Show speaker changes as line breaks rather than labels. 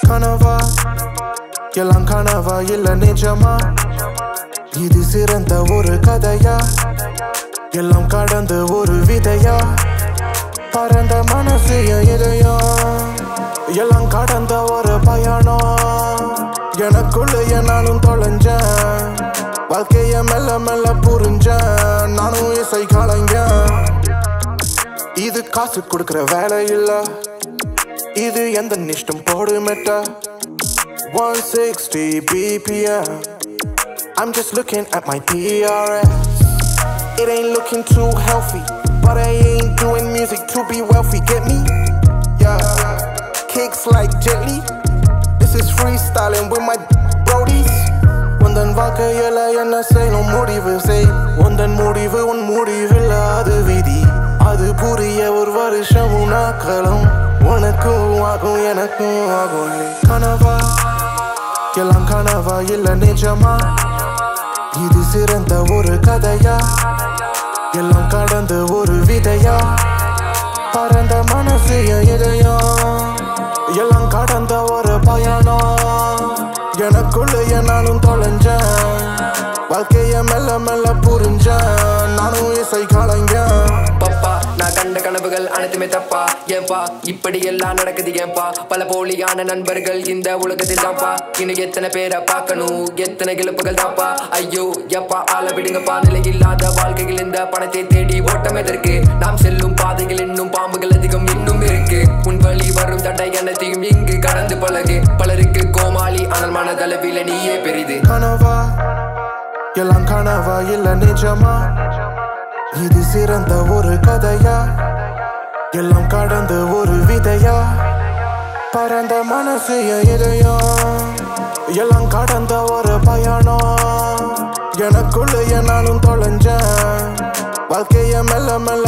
கனவா எல்லாம் கனவா இல்ல நிஜமா இது சிறந்த ஒரு கதையா எல்லாம் கடந்து ஒரு விதையா பரந்த மனசு என் இதயம் எல்லாம் கடந்த ஒரு பயணம் எனக்குள்ள என்னாலும் தொலைஞ்சேன் வாழ்க்கைய மெல்ல மெல்ல புரிஞ்சேன் நானும் இசை கலைஞன் இது காசு கொடுக்கிற வேலை இல்ல இது எந்த நிஷ்டம் போடு மெட்டா 160 BPM I'm just looking at my PRS It ain't looking too healthy But I ain't doing music to be wealthy Get me? Yeah Kicks like Jet Li This is freestyling with my brodies உந்தன் வாழ்க்கையில என்ன செய்யணும் முடிவு செய் உந்தன் முடிவு உன் முடிவில் அது விதி அது புரிய ஒரு வருஷமும் நாட்களும் உனக்கும் ஆகும் எனக்கும் ஆகும் கனவா எல்லாம் கனவா இல்ல நிஜமா இது சிறந்த ஒரு கதையா எல்லாம் கடந்து ஒரு விதையா பரந்த மனசு என் இதயம் எல்லாம் கடந்த ஒரு பயணம் எனக்குள்ள என்னாலும் தொலைஞ்சேன் வாழ்க்கைய மெல்ல மெல்ல புரிஞ்சேன் நானும் இசை கலைஞன்
பப்பா நான் கண்ட கனவுகள் அனைத்துமே தப்பா ஏன்பா இப்படி எல்லாம் நடக்குது ஏன்பா பல போலியான நண்பர்கள் இந்த உலகத்தில் தான்ப்பா இன்னும் எத்தனை பேரை பார்க்கணும் எத்தனை இழப்புகள் தான்ப்பா ஐயோ எப்பா ஆள விடுங்கப்பா நிலை இல்லாத வாழ்க்கையில் இந்த பணத்தை தேடி ஓட்டம் எதற்கு நாம் செல்லும் பாதைகள் இன்னும் பாம்புகள் அதிகம் இன்னும் இருக்கு உன் வழி வரும் தடை அனைத்தையும் இங்கு கடந்து பழகு பலருக்கு கோமாளி ஆனால் மனதளவில் நீயே பெரிது
கனவா எல்லாம் கனவா இல்ல நிஜமா இது சிறந்த ஒரு கதையா எல்லாம் கடந்து ஒரு விதையா பரந்த மனசு என் இதயம் எல்லாம் கடந்த ஒரு பயணம் எனக்குள்ள என்னாலும் தொலைஞ்சேன் வாழ்க்கைய மெல்ல மெல்ல